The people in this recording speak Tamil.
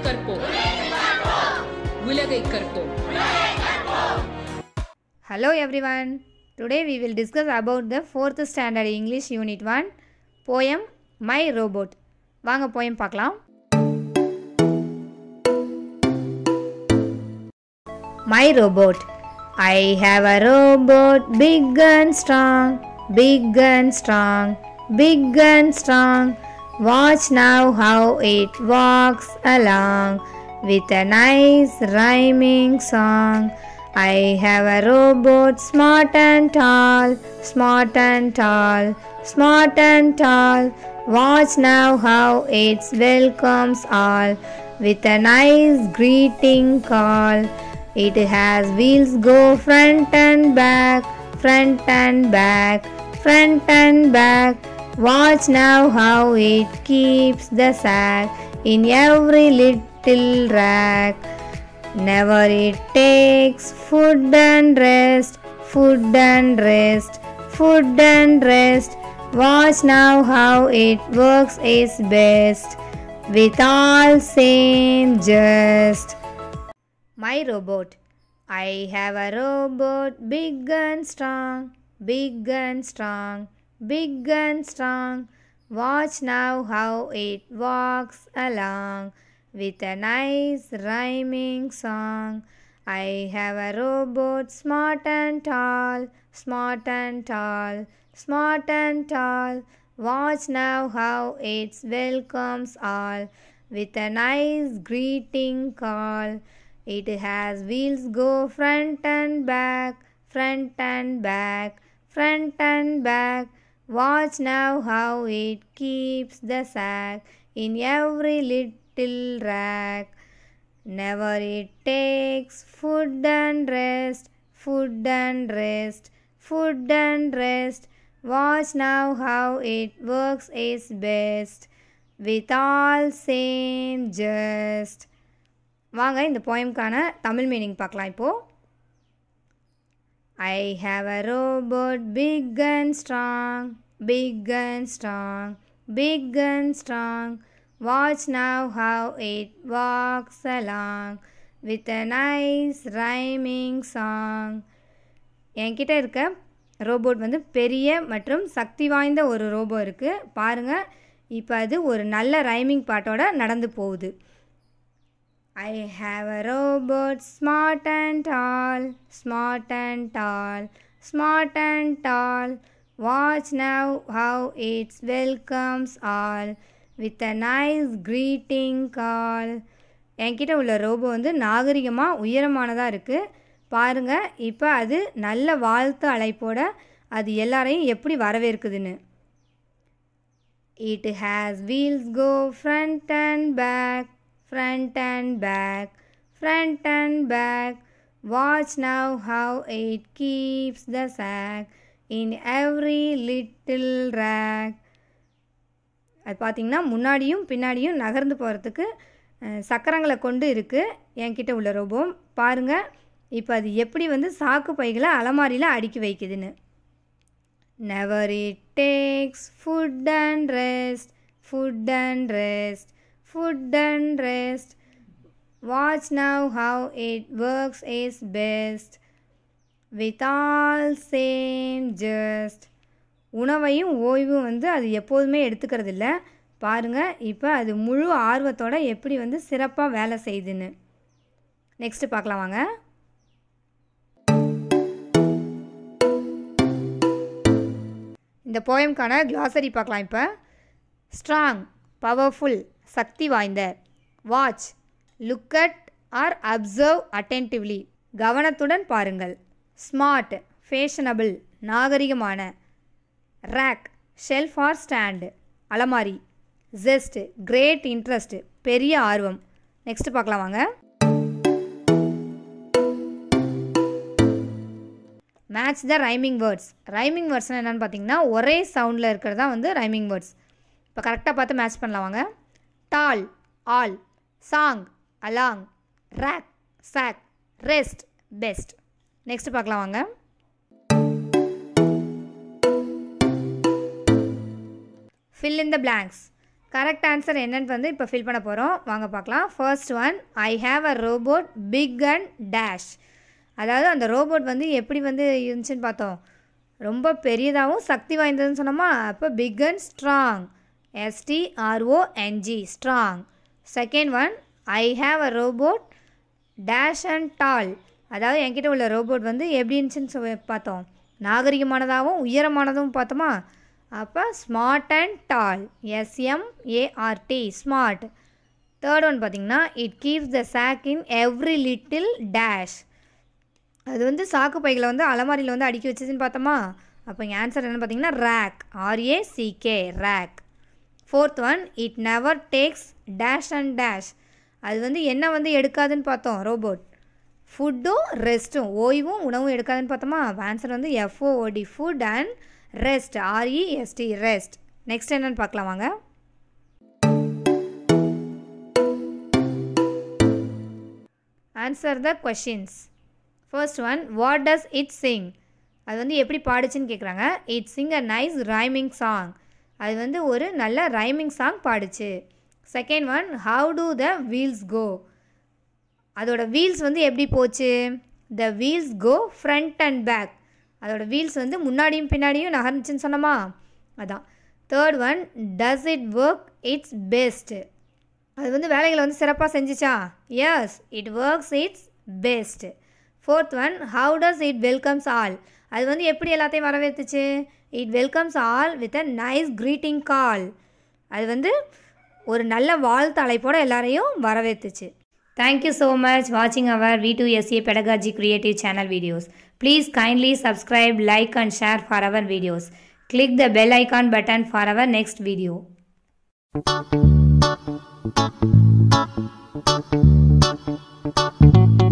கற்போம் உலகை கற்போம் Hello everyone. Today we will discuss about the 4th standard English unit 1 poem My Robot. வாங்க poem பார்க்கலாம். My robot. I have a robot big and strong, big and strong, big and strong. Watch now how it walks along with a nice rhyming song. I have a robot smart and tall, smart and tall, smart and tall. Watch now how it welcomes all with a nice greeting call. It has wheels go front and back, front and back, front and back. Watch now how it keeps the sack in every little rack. Never it takes food and rest, food and rest, food and rest. Watch now how it works its best with all same just. My robot. I have a robot big and strong, big and strong, big and strong. Watch now how it walks along with a nice rhyming song. I have a robot smart and tall, smart and tall, smart and tall. Watch now how it welcomes all with a nice greeting call. It has wheels go front and back, front and back, front and back. Watch now how it keeps the sack in every little rack. Never it takes food and rest, food and rest, food and rest. Watch now how it works its best with all same just. வாங்க இந்த போயம்க்கான தமிழ் மீனிங் பார்க்கலாம் இப்போது I have a robot big and strong, big and strong, big and strong. Watch now how it walks along with a nice rhyming song. என்கிட்ட இருக்க ரோபோட் வந்து பெரிய மற்றும் சக்தி வாய்ந்த ஒரு ரோபோ இருக்குது பாருங்கள் இப்போ அது ஒரு நல்ல ரைமிங் பாட்டோட நடந்து போகுது I have a robot smart and tall, smart and tall, smart and tall. Watch now how it welcomes all with a nice greeting call. என்கிட்ட உள்ள ரோபோ வந்து நாகரிகமாக உயரமானதாக இருக்குது பாருங்கள் இப்போ அது நல்ல வாழ்த்து அழைப்போட அது எல்லாரையும் எப்படி வரவேற்குதுன்னு It has wheels go front and back, front and back, front and back. Watch now how it keeps the sack in every little rack. அது பார்த்திங்கன்னா முன்னாடியும் பின்னாடியும் நகர்ந்து போகிறதுக்கு அஹ், சக்கரங்களை கொண்டு இருக்குது என்கிட்ட உள்ள ரோபோ பாருங்கள் இப்போ அது எப்படி வந்து சாக்கு பைகளை அலமாரியில் அடுக்கி வைக்குதுன்னு Never it takes food and rest, food and rest, food and rest. Watch now how it works its best with all same just. உணவையும் ஓய்வும் வந்து அது எப்போதுமே எடுத்துக்கிறது இல்ல பாருங்கள் இப்போ அது முழு ஆர்வத்தோட எப்படி வந்து சிறப்பாக வேலை செய்யுதுன்னு நெக்ஸ்ட்டு பார்க்கலாம் வாங்க இந்த போயம்க்கான கிளாசரி பார்க்கலாம் இப்போ ஸ்ட்ராங் பவர்ஃபுல் சக்தி வாய்ந்த watch look at or observe attentively கவனத்துடன் பாருங்கள் ஸ்மார்ட் ஃபேஷனபிள் நாகரிகமான ரேக் ஷெல்ஃப் ஆர் ஸ்டாண்டு அலமாரி ஜெஸ்ட் கிரேட் இன்ட்ரெஸ்ட் பெரிய ஆர்வம் நெக்ஸ்ட் பார்க்கலாம் வாங்க match the rhyming words rhyming வேர்ட்ஸ்னால் என்னென்னு பார்த்தீங்கன்னா ஒரே சவுண்டில் இருக்கிறது தான் வந்து ரைமிங் வேர்ட்ஸ் இப்போ கரெக்டாக பார்த்து மேட்ச் பண்ணலாம் வாங்க tall all song along rack sock rest best next பார்க்கலாம் வாங்க fill in the blanks correct answer என்னன்னு வந்து இப்போ ஃபில் பண்ண போகிறோம் வாங்க பார்க்கலாம் first one I have a robot big and dash அதாவது அந்த ரோபோட் வந்து எப்படி வந்து இருந்துச்சுன்னு பார்த்தோம் ரொம்ப பெரியதாகவும் சக்தி வாய்ந்ததுன்னு சொன்னோமா அப்போ big and strong S T R O N G strong second one I have a robot dash and tall அதாவது என்கிட்ட உள்ள ரோபோட் வந்து எப்படி இருந்துச்சுன்னு சொல்லி பார்த்தோம் நாகரிகமானதாகவும் உயரமானதும் பார்த்தோமா அப்போ smart and tall S M A R T smart third one பார்த்தீங்கன்னா it keeps the sock in every little dash அது வந்து சாக்கு பைகளை வந்து அலமாரியில் வந்து அடுக்கி வச்சுச்சுன்னு பார்த்தோமா அப்போ இங்கே ஆன்சர் என்ன பார்த்தீங்கன்னா rack R A C K rack fourth one it never takes dash and dash அது வந்து என்ன வந்து எடுக்காதுன்னு பார்த்தோம் ரோபோட் ஃபுட்டும் ரெஸ்ட்டும் ஓய்வும் உணவும் எடுக்காதுன்னு பார்த்தோமா ஆன்சர் வந்து F O O D food and rest R E S T rest next என்னன்னு பார்க்கலாம் வாங்க answer the questions first one what does it sing அது வந்து எப்படி பாடுச்சுன்னு கேட்குறாங்க it sing a nice rhyming song அது வந்து ஒரு நல்ல ரைமிங் சாங் பாடுச்சு second one how do the wheels go அதோட வீல்ஸ் வந்து எப்படி போச்சு the wheels go front and back அதோட வீல்ஸ் வந்து முன்னாடியும் பின்னாடியும் நகர்ந்துச்சுன்னு சொன்னோமா அதான் third one does it work its best அது வந்து வேலைகளை வந்து சிறப்பாக செஞ்சுச்சா yes it works its best fourth one how does it welcomes all அது வந்து எப்படி எல்லாத்தையும் வரவேற்றுச்சு it welcomes all with a nice greeting call அது வந்து ஒரு நல்ல வாழ்த்து அழைப்போட எல்லாரையும் வரவேற்றுச்சு தேங்க்யூ ஸோ மச் வாட்சிங் our we do S A pedagogy creative channel videos please kindly subscribe like and share for our videos click the bell icon button for our next video Thank you.